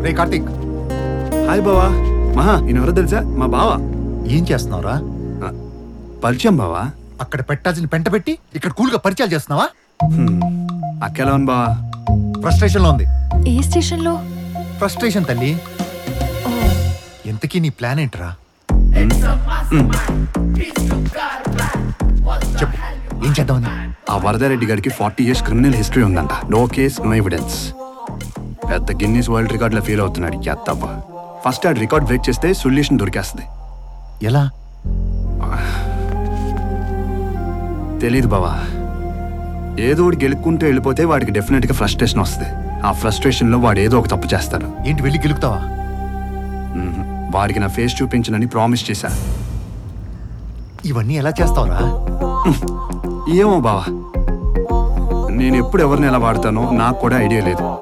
రే Karthik hi బావా మహా ఈయన ఎవరో తెలుసా మా బావ ఏం చేస్తున్నావురా ఆ, పరిచయం బావా అక్కడ పెట్టాల్సిన పెంట పెట్టి ఇక్కడ కూల్గా పరిచయాలు చేస్తున్నావా అక్కెలా ఉంది బావా ఫ్రస్ట్రేషన్ లో ఉంది ఏ స్టేషన్లో ఫ్రస్ట్రేషన్ తల్లి ఓ ఎంతకీ నీ ప్లాన్ ఏంట్రా చెప్పు ఏం చేద్దామని ఆ వరదారెడ్డి గారికి ఫార్టీ ఇయర్స్ క్రిమినల్ హిస్టరీ ఉందంట నో కేస్ నో ఎవిడెన్స్ పెద్ద గిన్నీస్ వరల్డ్ రికార్డులో ఫీల్ అవుతున్నాడు ఎత్తప్ప ఫస్ట్ ఆ రికార్డ్ బ్రేక్ చేస్తే సొల్యూషన్ దొరికేస్తుంది ఎలా తెలీదు బావా ఏదో ఒకటి గెలుక్కుంటూ వెళ్ళిపోతే వాడికి డెఫినెట్గా ఫ్రస్ట్రేషన్ వస్తుంది ఆ ఫ్రస్ట్రేషన్లో వాడు ఏదో ఒక తప్పు చేస్తాడు ఏంటి వెళ్ళి గెలుగుతావా మ్మ్. వాడికి నా ఫేస్ చూపించనని ప్రామిస్ చేశా ఇవన్నీ ఎలా చేస్తావురా ఏమో బావా నేను ఎప్పుడు ఎవరిని ఎలా వాడతానో నాకు కూడా ఐడియా లేదు